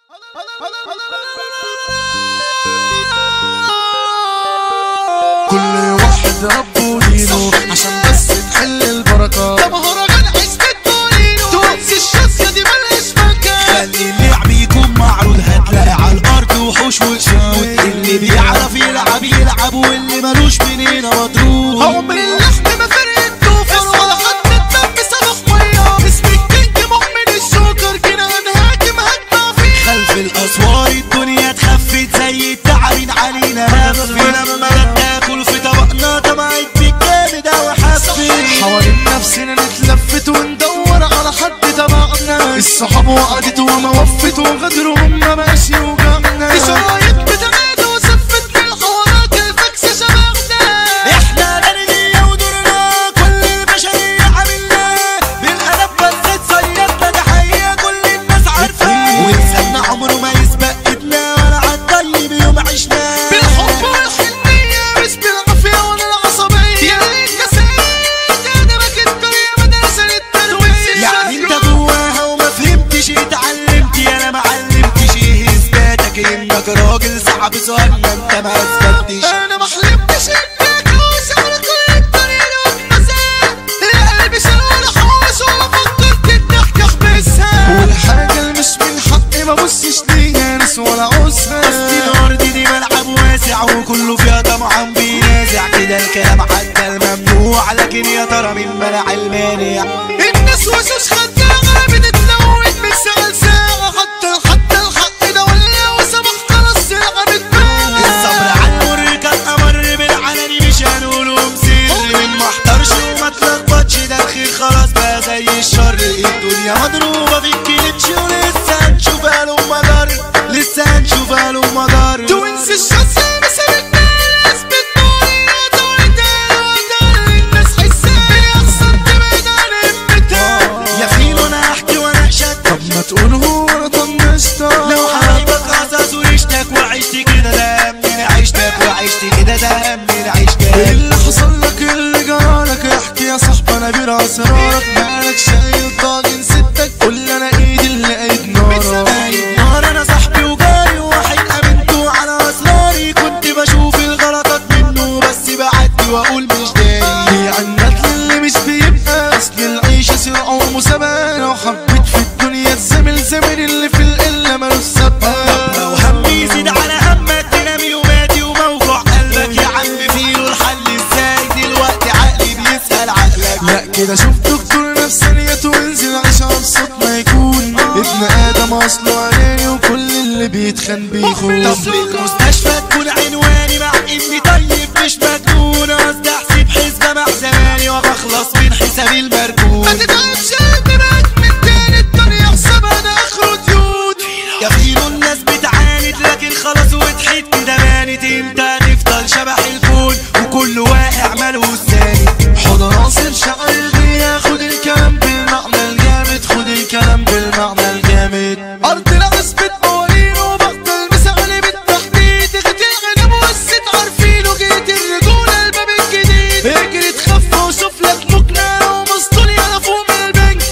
كل واحد ربه دينه عشان بس تحل البركة ده مهرجان عزبة بولينو تونس الشاسية دي ملهاش مكان خلي اللعب يكون معروض هتلاقي على الارض وحوش وشوت اللي بيعرف يلعب يلعب واللي ملوش منين مضروب عمر اللحم ما فرقت توفر ولا حد اتنام بسبب مية اسم الكينج مؤمن الشوكر كده هنهاجم هجمة فيه خلف الاسوار الدنيا اتخفت زي التعابين علينا لف لما لا تاكل في طبقنا طمعت بالجامد او حفت حوالين نفسنا نتلفت وندور على حد تبعنا الصحاب وقعدت وما وفت وغدروا هم ماشي وجعنا دي شرايط بتماد وسفت من الحوارات الفاكس شبابنا احنا نرمي ودورنا كل البشرية عملنا بالقلب بس اتصيدنا ده حقيقة كل الناس عارفة ولساننا عمره ما يسبق ايدنا ولا عالطيب يوم عشنا بالحب والحنية مش بالعافية ولا العصبية يا ريت يا سيد انا بكت يا مدرسة للتلوين يعني انت جواها وما فهمتش اتعلمت انا ما علمتش ايه اثباتك انك راجل صعب سؤالنا انت ما اثبتش انا ما حلمتش انك اوسع كل الدنيا والمزاج القلب شال ولا حوش ولا فكرت انك احبسها والحاجة اللي مش من حقي ما بصش ليها ناس ولا عوزها دي الارض دي ملعب واسع وكله فيها طمعا بينازع كده الكلام حتى الممنوع لكن يا ترى مين منع المانع الناس وشوش خدامة بتتلون من ساعة لساعة حتى حتى الحق ده ولا وسمح خلاص السلعة بتبان الصبر على المر كان امر بالعلني مش هنقوله مسر من ما احضرش وما تلخبطش ده الخير خلاص بقى زي الشر الدنيا مضروبه في الكليبش ولسه هنشوفها له مدار لسه هنشوفها له مدار توينز الشاسة مثل الناس بتقول يا تويتر وتر الناس حسابي احسن تبعد عن همتها يا فيلو انا احكي وانا اشد طب ما تقول هو انا طنشت لو حبايبك قصص وعشتك وعشت كده ده من عشتك وعشت كده ده من عشتك اللي حصل لك اللي جرالك احكي يا صاحبي انا بير اسرارك مالك شايل طاجن ستك قول انا ايدي اللي ايد نارك قايد نار انا صاحبي وجاري وواحد امنته على اسراري كنت بشوف الغلطات منه بس بعدي واقول مش دايق هي الندل اللي مش بيبقى اصل العيشة سرعة ومسابقة لو حبيت في الدنيا تزامل زمن اللي في القلة ملوش سابقة لو هم يزيد على همك تنام يوماتي وموجوع قلبك يا عم فيه الحل ازاي دلوقتي عقلي بيسأل عقلك لا كده شوف دكتور نفسانيته وانزل عيش بصوت ما يكون ابن ادم اصله اناني وكل اللي بيتخان بيخون طب للمستشفى تكون عنواني مع اني طيب مش مجنون قصدي احسب حسبة مع زماني وبخلص من حسابي ما المركون تتعبش دماغك من تاني الدنيا حسابها ده اخره ديود يا فيلو الناس بتعاند لكن خلاص وضحت كده بانت انت هتفضل شبح الكون وكل واقع ماله الثاني حضر ناصر شعر الغيا خد الكلام بالمعنى الجامد خد الكلام بالمعنى الجامد ارض العزبة قوانين وبخت المسالي بالتحديد اغتي العنب والست عارفينه جيت الرجولة الباب الجديد اجري تخف وشوف لك مقنع ومسطول يعرفوا من البنك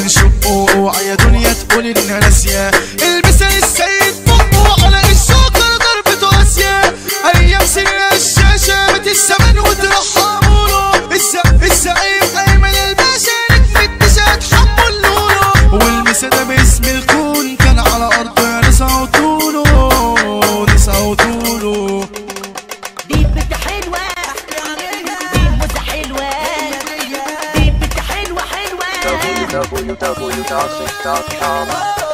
شقه اوعى يا دنيا تقول انها ناسيه البسها السيد فوقه على الشوكر ضربته اسيا ايام سنة الشاشة بتسمن وترحموا له الس- الزعيم ايمن الباشا نجم الدشات حموا نوره والمسا باسم الكون كان على ارض نسعوا طوله نسعوا طوله دي بنت حلوة دي موزة حلوة دي بنت حلوة حلوة www.dawsing.com